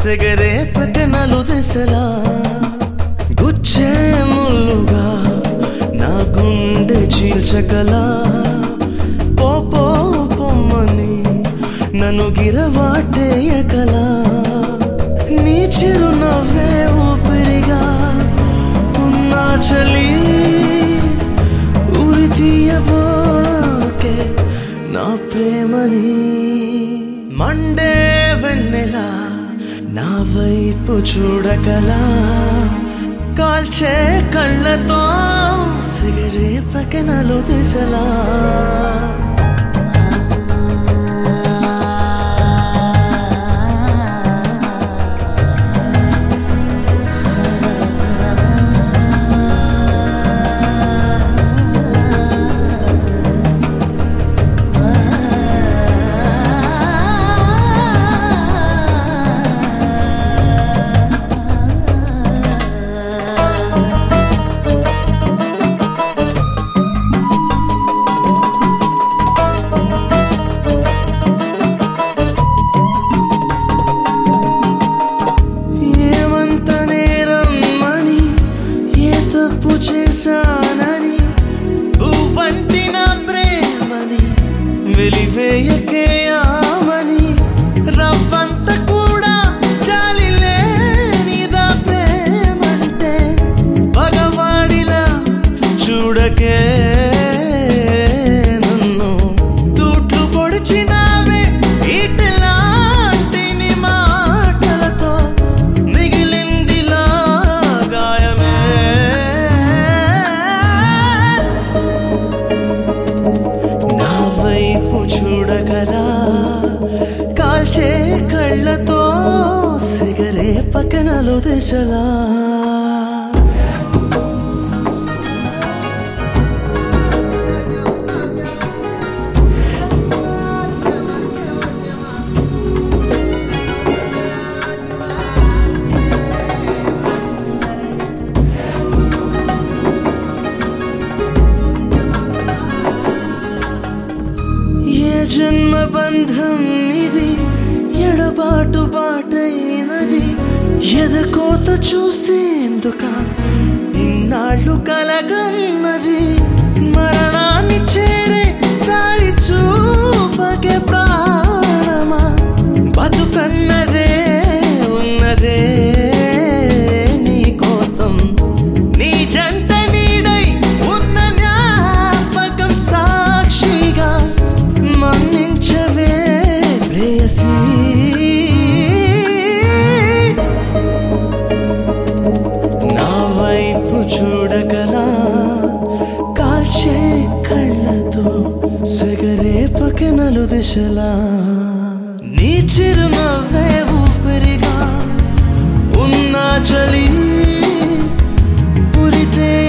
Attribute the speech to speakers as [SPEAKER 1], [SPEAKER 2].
[SPEAKER 1] సెగరే పట్టణాలు దశలా గుచ్చే ముల్లుగా నా గుండె చీల్చగలా పో పో పొమ్మని నన్ను గిరవాటేయగలా నీ చిరునవ్వే ఊపిరిగా ఉన్నా చలి ఉరి తీయబోకే నా ప్రేమని మండే వెన్నెలా నా వైపు చూడగలా కాల్చే కళ్ళతో సిగరే పక్కనలు దిశలా ఏమంత నేరం అని ఏ తప్పు చేశానని నువ్వంటి నా ప్రేమని వెలివేయకే ఆమని రవ్వంత కూడా చాలి లేనిదా ప్రేమంటే పగవాడిలా చూడకే నన్ను తూట్లు పొడిచినావే ఇట్లాంటి నీ మాటలతో మిగిలిందిలా గాయమే నా వైపు చూడగలా కాల్చే కళ్ళతో సిగరే పక్కనలో దిశలా ఏ జన్మ బంధం ఇది ఎడబాటు బాటైనది ఎదకోత చూసేందుక ఇన్నాళ్ళు కలగన్నది మరణాన్ని చేరే దారి చూపకే ప్రాణమా బతుకన్నదే ఉన్నదే నీ కోసం నీ జంట నీడై ఉన్న జ్ఞాపకం సాక్షిగా మన్నించవే ప్రేయసీ నా వైపు చూడగలా కాల్చే కళ్ళతో సగరే పక్కనలు దిశలా నీ చిరునవ్వే ఊపిరిగా ఉన్న చలి ఉరితే